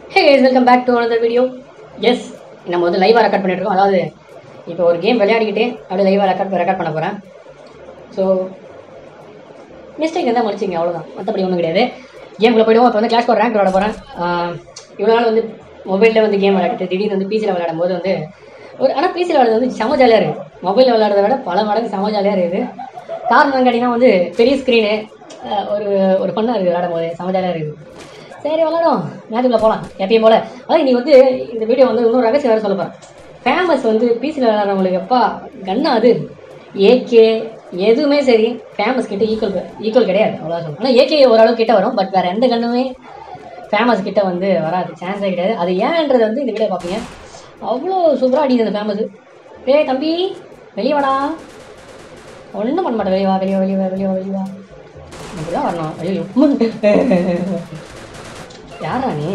Hey welcome back to another video yes நம்ம வந்து லைவாக ரெக்கார்ட் பண்ணிட்டு இருக்கோம் அதாவது இப்போ ஒரு கேம் விளையாடிக்கிட்டே அப்படியே லைவாக ரெக்கார்ட் ரெக்கார்ட் பண்ண போகிறேன் ஸோ மிஸ்டேக் இருந்தால் மன்னிச்சிங்க அவ்வளோதான் மற்றபடி ஒன்றும் கிடையாது கேமுக்குள்ள போயிடுவோம் இப்போ வந்து கிளாஸ் ஒரு ரேங்க் விளாட போகிறேன் இவ்வளோ நாள் வந்து மொபைலில் வந்து கேம் விளையாடிட்டு திடீர்னு வந்து பிசியில் விளையாடும் போது வந்து ஒரு ஆனால் பிசியில் விளையாடுறது வந்து செம ஜாலியாக இருக்குது மொபைலில் விளையாடுறத விட பல மடங்கு செம ஜாலியாக இருக்குது காரணம் கேட்டிங்கன்னா வந்து பெரிய ஸ்க்ரீனு ஒரு ஒரு ஃபன்னாக இருக்குது விளையாடும் போது செம ஜாலியாக இருக்குது சரி விளாடும் மேட்சுக்குள்ள போகலாம் எப்பயும் போல அதாவது நீ வந்து இந்த வீடியோ வந்து இன்னொரு ரகசியம் வேறு சொல்ல போகிறேன் ஃபேமஸ் வந்து பிசியில் விளையாடுறவங்களுக்கு எப்பா கன்னா அது ஏகே எதுவுமே சரி ஃபேமஸ் கிட்ட ஈக்குவல் ஈக்குவல் கிடையாது அவ்வளோ சொல்லணும் ஆனால் ஏகே ஓரளவு கிட்ட வரும் பட் வேறு எந்த கண்ணுமே ஃபேமஸ் கிட்ட வந்து வராது சான்ஸே கிடையாது அது ஏன்ன்றது வந்து இந்த வீடியோ பார்ப்பீங்க அவ்வளோ சூப்பராக அடிக்குது அந்த ஃபேமஸ் ஏய் தம்பி வெளியே வாடா ஒன்றும் பண்ண மாட்டேன் வெளியே வா வெளியே வா, வெளியே வா வெளியே வா வெளியே வா இப்படிதான் வரணும் ஐயோ யாரா நீ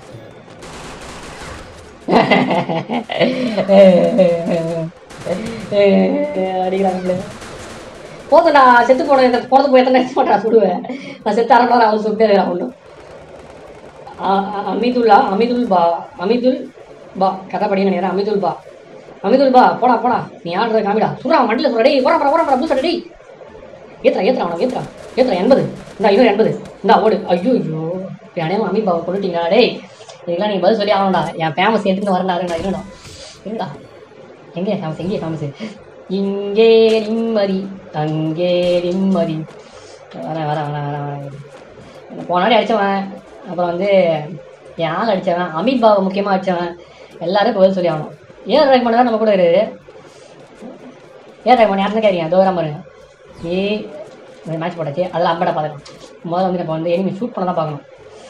அடிக்கிறாங்களே போதும்டா செத்து போன இந்த போனது போய் எத்தனை மாட்டா சுடுவேன் நான் செத்து அரை மணி அவன் சுட்டே இருக்கிறான் ஒன்றும் அமிதுல்லா அமிதுல் பா அமிதுல் பா கதை படின்னு நினைக்கிறேன் அமிதுல் பா அமிதுல் பா போடா போடா நீ ஆடுறத காமிடா சுடுறா வண்டியில் சுடுறா டேய் போடா போடா போடா போடா பூசா டேய் ஏத்துறா ஏத்துறா அவனை ஏத்துறா ஏத்துறா எண்பது இந்தா இன்னும் எண்பது இந்தா ஓடு ஐயோ ஐயோ இப்போ அனைவரும் அமீர் பாவை கொண்டுட்டீங்களா டேய் இதுக்கெல்லாம் நீங்கள் பதில் சொல்லி ஆகணும்டா என் ஃபேமஸ் எடுத்துன்னு வரேன்டா நான் இருடா இருடா எங்கே ஃபேமஸ் எங்கே ஃபேமஸ் இங்கே நிம்மதி அங்கே நிம்மதி வரேன் வரேன் வரேன் வரேன் வரேன் போன நாடி அடித்தவன் அப்புறம் வந்து என் ஆள் அடித்தவன் அமீத் பாவை முக்கியமாக அடித்தவன் எல்லாரும் இப்போ பதில் சொல்லி ஆகணும் ஏன் ரேக் தான் நம்ம கூட இருக்குது ஏன் ரேக் பண்ணி யாருன்னு கேட்குறீங்க தூரம் பாருங்க ஏ மேட்ச் போட்டாச்சு அதில் அம்படை பார்த்துக்கலாம் முதல்ல வந்து இப்போ வந்து எனிமி ஷூட் பண்ண தான் பார்க்கணும்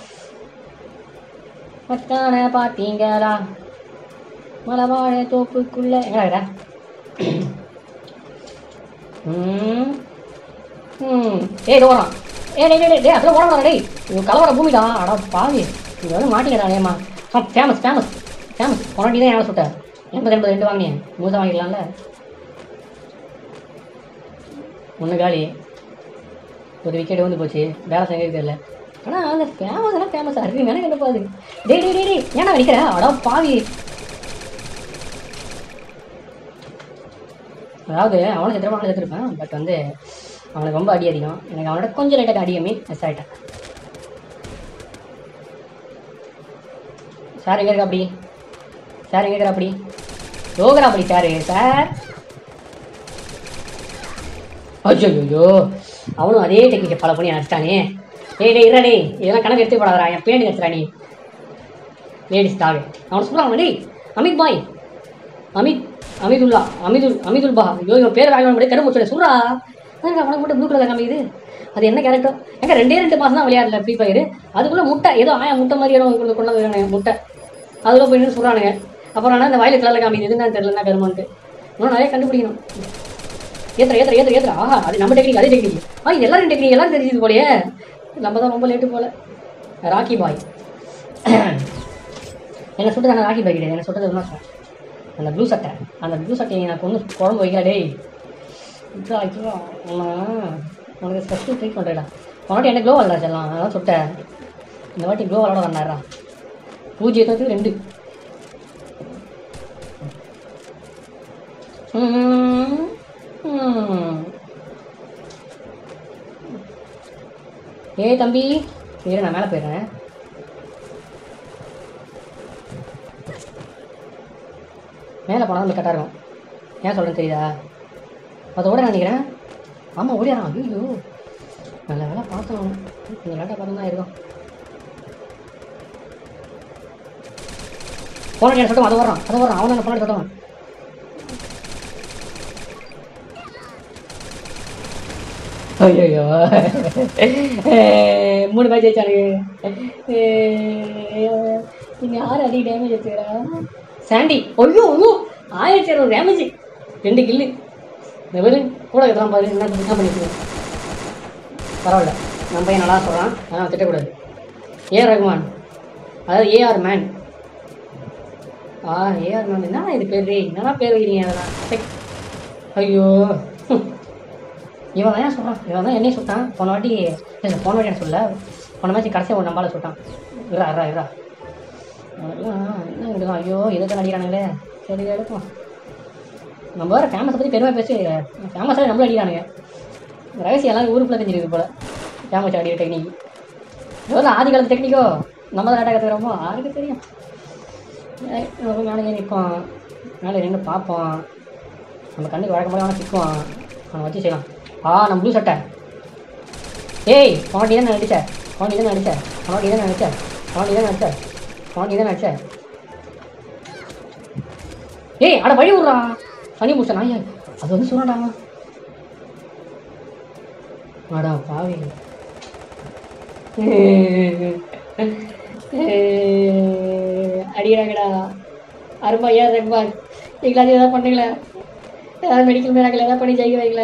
மச்சான பார்த்தீங்களா மலவாழை தோப்புக்குள்ள எங்க இருக்கிற ம் ம் ஏய் ஓடுறான் ஏ டேய் டேய் டேய் அதில் ஓட டேய் இது கலவர பூமிடா அடா பாவி இது வந்து மாட்டிக்கிறா ஏமா ஃபேமஸ் ஃபேமஸ் ஃபேமஸ் பொன்னாட்டி தான் ஏன் சுட்டேன் எண்பது எண்பது ரெண்டு வாங்கினேன் மூசா வாங்கிக்கலாம்ல ஒன்று காலி ஒரு விக்கெட் வந்து போச்சு வேலை செஞ்சது தெரியல ஆனால் அந்த ஃபேமஸ்லாம் ஃபேமஸ் இருக்கு எனக்கு என்ன பாது டேய் டேய் டேய் டேய் ஏன்டா நிற்கிற அடா பாவி அதாவது அவனை செத்துருப்பான் அவனை செத்துருப்பேன் பட் வந்து அவனுக்கு ரொம்ப அடி அதிகம் எனக்கு அவனோட கொஞ்சம் லைட்டாக அடி கம்மி மிஸ் ஆகிட்டேன் சார் எங்கே இருக்கா அப்படி சார் எங்கே இருக்கிறா அப்படி யோகரா அப்படி சார் சார் ஐயோ அவனும் அதே டெக்னிக்கை ஃபாலோ பண்ணி அடிச்சிட்டானே டேய் டேய் இருடா டேய் இதெல்லாம் கணக்கு எடுத்து போடாதடா என் பேண்டி அடிச்சிடா நீ லேடிஸ் டாக் அவன் சொல்கிறான் டேய் அமித் பாய் அமித் அமிதுல்லா அமிதுல் அமிதுல் பா ஐயோ இவன் பேர் வாங்க முடியாது கரும்பு சொல்லி சொல்றா அதான் உனக்கு மட்டும் ப்ளூ கலர் காமிக்குது அது என்ன கேரக்டர் ஏங்க ரெண்டே ரெண்டு மாதம் தான் விளையாடல ஃப்ரீ ஃபயர் அதுக்குள்ளே முட்டை ஏதோ ஆயா முட்டை மாதிரி ஏதோ உங்களுக்கு கொண்டு வந்து முட்டை அதுக்குள்ள போய் நின்று சொல்கிறானுங்க அப்புறம் ஆனால் இந்த வயலட் கலரில் காமிக்குது எதுன்னு தெரியல என்ன கருமான்ட்டு இன்னும் நிறைய கண்டுபிடிக்கணும் ஏத்துற ஏத்துற ஏத்துற ஏத்துற ஆஹா அது நம்ம டெக்னிக் அதே டெக்னிக் ஆ இது எல்லாரும் டெக்னிக் எல்லாரும் தெரிஞ்சது போலயே நம்ம தான் ரொம்ப லேட்டு போல ராக்கி பாய் என்ன சுட்டது ஆனால் ராக்கி பாய் கிடையாது என்ன சுட்டது என்ன சொன்னேன் அந்த ப்ளூ சட்டை அந்த ப்ளூ சட்டையை எனக்கு ஒன்று குழம்பு வைக்கல டேய் இதுடா இதுடா உனக்கு ஸ்பெஷல் ட்ரீட் பண்ணுறேடா உனட்டு என்ன க்ளோ வரல செல்லாம் அதான் சுட்டேன் இந்த வாட்டி க்ளோ விளாட வந்தாரா பூஜ்ஜியத்துக்கு ரெண்டு ம், ம். ஏய் தம்பி இரு நான் மேலே போயிடுறேன் மேலே போனால் நம்ம கரெக்டாக இருக்கும் ஏன் சொல்கிறேன்னு தெரியுதா அதை ஓட நினைக்கிறேன் ஆமாம் ஓடியாரான் ஐயோ நல்ல வேலை பார்த்தோம் அவனை கொஞ்சம் லேட்டாக பார்த்து தான் இருக்கும் போன சொல்லிட்டு அதை வர்றான் அதை வர்றான் அவன் போன சொல்லுவான் ஐயோ மூணு மேட்ச் ஜெயிச்சானுங்க நீங்கள் யார் அதிக டேமேஜ் எடுத்துக்கிறா சாண்டி ஐயோ ஐயோ ஆயிரத்தி இரநூறு டேமேஜ் ரெண்டு கில்லு இந்த பேர் கூட எத்தலாம் பாரு என்ன என்ன பண்ணிட்டு பரவாயில்ல நம்ம பையன் நல்லா சொல்கிறான் அதனால் திட்டக்கூடாது ஏ ரகுமான் அதாவது ஏஆர் மேன் ஆ ஏஆர் மேன் என்ன இது பேர் என்னடா பேர் வைக்கிறீங்க அதெல்லாம் சே. ஐயோ ஹம். இவன் தான் ஏன் சொல்கிறான் இவன் தான் என்னையும் சுட்டான் போன வாட்டி இல்லை போன வாட்டி என்ன சொல்ல போன மேட்ச் கடைசி ஒரு நம்பால சுட்டான் இரா இரா இரா அவனுக்குலாம் என்ன எடுக்கும் ஐயோ இதை தான் அடிக்கிறானுங்களே சரி எடுக்கும் நம்ம வேறு ஃபேமஸை பற்றி பெருமை பேசி ஃபேமஸாக நம்மளும் அடிக்கிறானுங்க ரகசியம் எல்லாம் ஊருக்குள்ளே தெரிஞ்சிருக்கு போல ஃபேமஸ் அடிக்கிற டெக்னிக் எவ்வளோ ஆதி காலத்து டெக்னிக்கோ நம்ம தான் லேட்டாக கற்றுக்கிறோமோ யாருக்கு தெரியும் சரி, நம்ம மேலே ஏறி நிற்போம் மேலே நின்று பார்ப்போம் நம்ம கண்ணுக்கு வழக்கம் அவனை சிக்குவான் அவனை வச்சு செய்யலாம் ஆ நம்ம ப்ளூ சட்டை ஏய் பாண்டி தான் நடிச்ச பாண்டி தான் நடிச்ச பாண்டி தான் நடிச்ச பாண்டி தான் நடிச்ச பாண்டி தான் நடிச்ச ஏய் அட வழி விட்றா சனி முடிச்ச நாய் அது வந்து சொன்னாடா அடா பாவி அடிக்கிறாங்கடா அருமா ஏன் ரஹ்மான் நீங்களாச்சும் ஏதாவது பண்ணுங்களே ஏதாவது மெடிக்கல் மிராக்கள் ஏதாவது பண்ணி ஜெயிக்க வைக்கல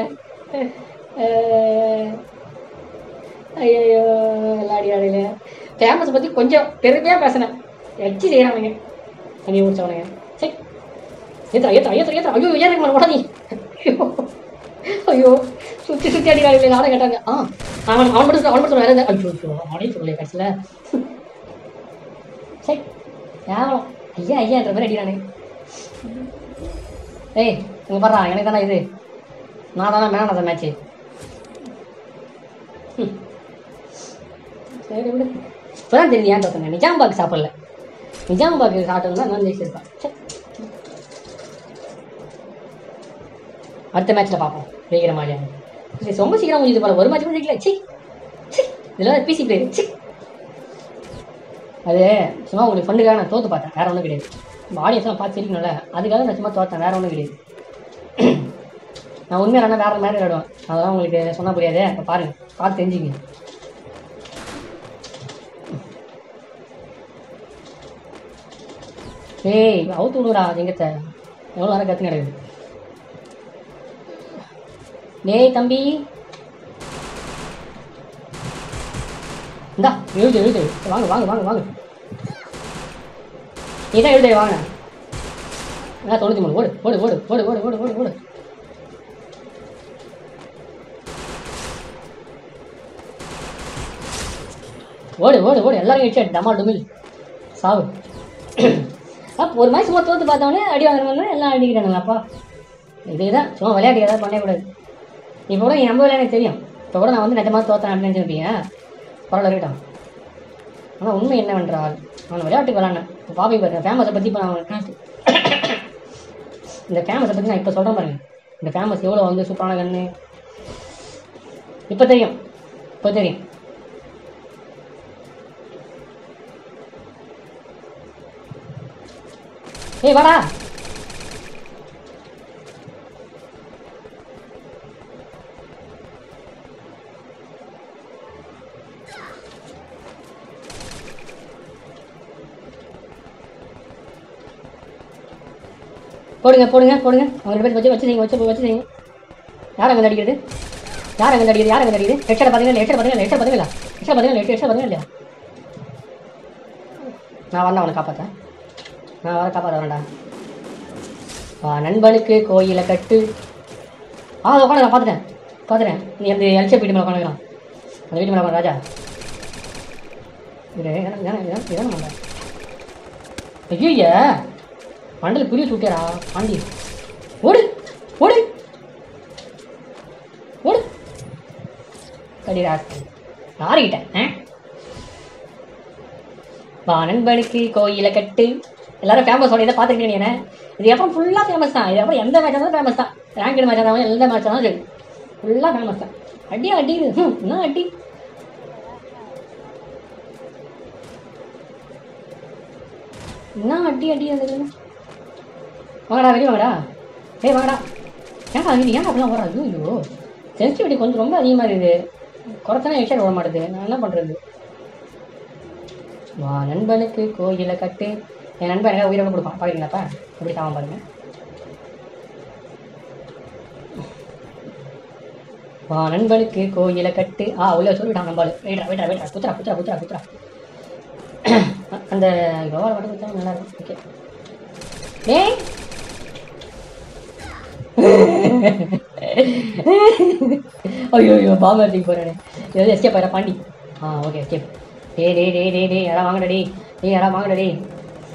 ஐயோ எல்லாம் அடிக்கிறானுங்களே ஃபேமஸை பற்றி கொஞ்சம் பெருமையாக பேசினேன் வச்சு செய்கிறானுங்க தண்ணி முடிச்சவனுங்க சரி ஏத்தா ஏத்தா ஏத்தா ஏத்தா ஐயோ ஏன் ரஹ்மான் உடனே ஐயோ ஐயோ சுற்றி சுற்றி அடிக்கிறாங்களே நானும் கேட்டாங்க ஆ அவன் அவன் மட்டும் சொல்ல- அவன் மட்டும் சொல்ல வேற எதாவது ஐயோ ஐயோ அவனே சொல்லலையே கடைசியில் சரி கேவலம் ஐயா ஐயான்ற மாதிரி அடிக்கிறானே ஏய் இங்கே பாடுறா எனக்கு தானே இது நான் தானே மேன் அந்த மேட்ச்சு சரி விடு இப்போதான் தெரியுது ஏன் தோத்தேன் நிஜாம்பாக் சாப்பிடல நிஜாம்பாக் சாப்பிட்டதுனா நான் ஜெயிச்சிருப்பேன் சரி அடுத்த மேட்ச்சில் பார்ப்போம் ஜெயிக்கிற மாதிரியான இது ரொம்ப சீக்கிரம் முடிஞ்சது போல ஒரு மேட்ச் கூட ஜெயிக்கல சி சி இதெல்லாம் பிசி பிளேயர் சி அது சும்மா உங்களுக்கு ஃபண்டுக்காக நான் தோத்து பார்த்தேன் வேற ஒன்றும் கிடையாது நம்ம ஆடியன்ஸ்லாம் பார்த்து சிரிக்கணும்ல அதுக்காக நான் சும்மா தோத்தேன் வேற ஒன்றும் கிடையாது நான் உண்மையாக வேணா வேற மாதிரி விளையாடுவேன் அதெல்லாம் உங்களுக்கு சொன்னால் புரியாது இப்போ பாருங்க பார்த்து தெரிஞ்சுங்க ஏய் அவுத்து விடுறா எங்கத்த எவ்வளோ நேரம் கற்று கிடக்குது டேய் தம்பி இந்தா எழுது எழுது வாங்க வாங்க வாங்க வாங்க இதான் எழுது வாங்க என்ன தொண்ணூற்றி மூணு ஓடு ஓடு ஓடு ஓடு ஓடு ஓடு ஓடு ஓடு ஓடு ஓடு ஓடு எல்லாரும் ஹெட்ஷாட் டமா டுமில் சாவு அப்போ ஒரு மாதிரி சும்மா தோத்து பார்த்தவொடனே அடி வாங்குறவங்க எல்லாம் அடிக்கிறானுங்க அப்பா இதுதான் சும்மா விளையாட்டு ஏதாவது பண்ணக்கூடாது இப்போ கூட என் நம்பவில்லை எனக்கு தெரியும் இப்போ கூட நான் வந்து நிஜமாக தோத்தேன் அப்படின்னு நினச்சிருப்பீங்க பரவாயில்ல இருக்கட்டும் ஆனால் உண்மை என்னவென்றால் நான் விளையாட்டுக்கு விளாட்னேன் இப்போ பாப்பி பாருங்க ஃபேமஸை பற்றி இப்போ நான் உங்களுக்கு இந்த ஃபேமஸை பற்றி நான் இப்போ சொல்கிறேன் பாருங்க இந்த ஃபேமஸ் எவ்வளோ வந்து சூப்பரான கன்று இப்போ தெரியும் இப்போ தெரியும் ஏய் வாடா போடுங்க போடுங்க போடுங்க அவங்க ரெண்டு பேர் வச்சு வச்சு செய்யுங்க வச்சு வச்சு செய்யுங்க யார் அங்கே அடிக்கிறது யார் அங்கே அடிக்கிறது யார் அங்கே அடிக்கிறது ஹெட்ஷாட் பார்த்தீங்களா ஹெட்ஷாட் பார்த்தீங்களா ஹெட்ஷாட் பார்த்தீங்களா ஹெட்ஷாட் பார்த்தீங்களா ஹெட்ஷாட் பார்த்தீங்களா இல்லையா நான் வரேன் அவனை காப்பாற்றேன் நான் வர காப்பாற்ற வரேன்டா வா நண்பனுக்கு கோயிலை கட்டு ஆ உட்காந்து நான் பார்த்துட்டேன் பார்த்துட்டேன் நீ அந்த எல்சே வீட்டு மேலே உட்காந்துக்கலாம் அந்த வீட்டு மேலே உட்காந்து ராஜா இது இதான் பண்ண ஐயோ மண்டல புரிய சுட்டியாரா பாண்டி ஓடு ஓடு ஓடு கடிரா யாருக்கிட்ட ஆ வா நண்பனுக்கு கோயிலை கட்டு எல்லாரும் ஃபேமஸோட இதை பார்த்துக்கிட்டீங்க என்ன இது அப்புறம் ஃபுல்லாக ஃபேமஸ் தான் இது அப்புறம் எந்த மேட்ச் இருந்தாலும் ஃபேமஸ் தான் ரேங்கட் மேட்ச் இருந்தாலும் எந்த மேட்ச் இருந்தாலும் சரி ஃபுல்லாக ஃபேமஸ் தான் அடி அடி இது. ஹம், என்ன அடி என்ன அடி அடி அந்த இதுல? வாங்கடா வெளியே வாங்கடா ஏய் வாங்கடா ஏன்டா இது ஏன் அப்படிலாம் வர ஐயோ ஐயோ சென்சிட்டிவிட்டி கொஞ்சம் ரொம்ப அதிகமாக இருக்குது குறைச்சானே ஹெட்ஷாட் விட மாட்டேது நான் என்ன பண்ணுறது வா நண்பனுக்கு கோயிலை கட்டு என் நண்பன் எனக்கு உயிரோட கொடுப்பான் பார்க்குறீங்களாப்பா எப்படி சாவான் பாருங்க வா நண்பனுக்கு கோயிலை கட்டு ஆ உள்ள சொல்லிட்டான் நம்பாள் வெயிட்ரா வெயிட்ரா வெயிட்ரா குத்துறா குத்துறா குத்துறா குத்துறா அந்த கோவால மட்டும் குத்தா நல்லா இருக்கும் ஓகே ஏய் ஐயோ ஐயோ பாம்பு எடுத்துக்கு போறேன் ஏதாவது எஸ்கேப் ஆயிரா பாண்டி ஆ ஓகே எஸ்கேப் டே டே டே டே டே யாரா வாங்கடா டே டே யாரா வாங்கடா டே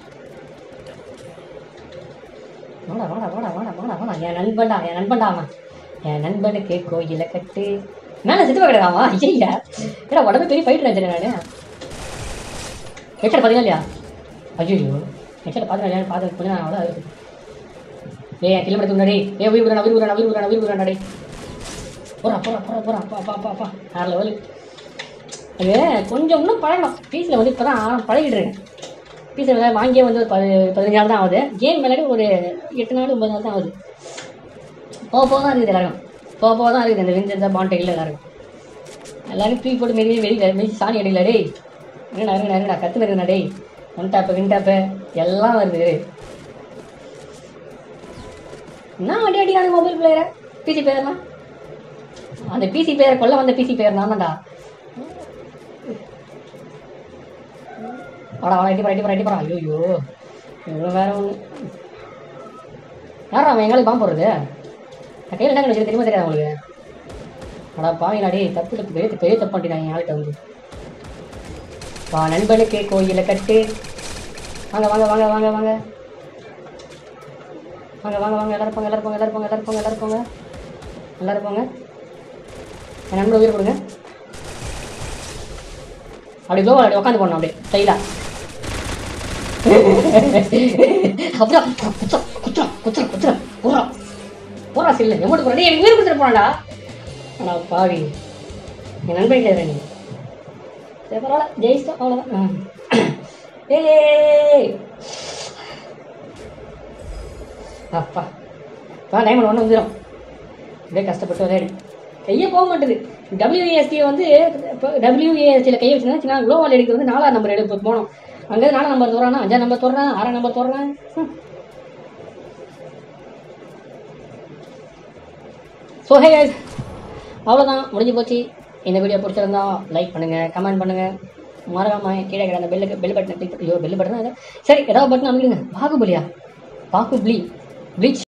வாடா வாடா வாடா வாடா வாடா வாடா என் நண்பன்டா என் நண்பன்டா அவன் என் நண்பனுக்கு கோயில கட்டு மேலே செத்து பார்க்கறாமா ஐயா ஏடா உடம்பு பெரிய ஃபைட் நினச்சேன் நான் ஹெட்செட் பார்த்தீங்களா இல்லையா ஐயோ ஹெட்செட் பார்த்து பார்த்து கொஞ்சம் நான் அவ்வளோ ஏய் என் கிலோமீட்டர் முன்னாடி ஏ உயிர் விடுறா உயிர் விடுறா உயிர் விடுறா உயிர் விடுறா டே போறா போறா போறா போறா அப்பா அப்பா அப்பா அப்பா வேற லெவலு அது கொஞ்சம் இன்னும் பழகணும் பீஸில் வந்து இப்போ தான் பழகிட்டு இருக்கேன் பீஸில் வந்து வாங்கியே வந்து ஒரு பதி பதினஞ்சு நாள் தான் ஆகுது கேம் விளையாடி ஒரு எட்டு நாள் ஒன்பது நாள் தான் ஆகுது போக போக தான் இருக்குது எல்லாருக்கும் போக போக தான் இருக்குது இந்த விஞ்சன்ஸாக பாண்டையில் எல்லாருக்கும் எல்லாரும் தூக்கி போட்டு மெரி வெறி மெரி சாணி அடிக்கல டேய் என்னடா இருங்கடா இருங்கடா கற்று இருக்குடா டேய் ஒன் டாப்பு வின் டாப்பு எல்லாம் வருது என்ன வண்டி அடிக்கிறாங்க மொபைல் பிளேயரை பிசி பிளேயர்லாம் அந்த பிசி பிளேயர் கொல்ல வந்த பிசி பிளேயர் நான் தான்டா வாடா வாடா எட்டி போறா எட்டி போறா எட்டி போறா ஐயோ இவ்வளோ வேற ஒன்று யாரா அவன் எங்களுக்கு பாம்பு போடுறது நான் கையில் என்ன வச்சுக்க தெரியுமா தெரியாது உங்களுக்கு அடா பாவினாடி தப்பு தப்பு பெரிய பெரிய தப்பு பண்ணிட்டாங்க என் ஆள்கிட்ட வந்து வா நண்பனுக்கு கோயிலை கட்டு வாங்க வாங்க வாங்க வாங்க வாங்க வாங்க வாங்க வாங்க எல்லாரும் போங்க எல்லாரும் போங்க எல்லாரும் போங்க எல்லாரும் போங்க எல்லாரும் போங்க எல்லாரும் போங்க என் நண்பர் உயிர் கொடுங்க அப்படி க்ளோ அப்படி உட்காந்து போடணும் அப்படியே ஸ்டைலாக அப்புறம் குத்துறோம் குத்துறோம் குத்துறோம் குத்துறோம் போடுறோம் போடுறா சில்லு எமௌண்ட் போடுறேன் எனக்கு உயிர் கொடுத்துட்டு போனாடா ஆனால் பாவி என் நண்பன் கேட்குறேன் நீ சரி பரவாயில்ல ஜெயிச்சிட்டோம் அவ்வளோதான் ஏய் அப்பா இப்போ டைமண்ட் ஒன்று வந்துடும் அப்படியே கஷ்டப்பட்டு விளையாடி கையே போக மாட்டுது டபிள்யூஏஎஸ்டி வந்து இப்போ டபிள்யூஏஎஸ்டியில் கையை வச்சுன்னா குளோபால் எடுக்கிறது வந்து நாலாம் நம்பர் எடுத்து போனோம் அங்கே நாலாம் நம்பர் தோறானா அஞ்சாம் நம்பர் தோறான் ஆறாம் நம்பர் தோறான் ஸோ ஹே guys அவ்வளோதான் முடிஞ்சு போச்சு இந்த வீடியோ பிடிச்சிருந்தா லைக் பண்ணுங்கள் கமெண்ட் பண்ணுங்கள் மறக்காம கீழே கிடந்த பெல்லுக்கு பெல் பட்டனை கிளிக் ஐயோ பெல் பட்டன் சரி ஏதாவது பட்டன் அமைக்கிடுங்க பாகுபலியா பாகுபலி ப்ளீச்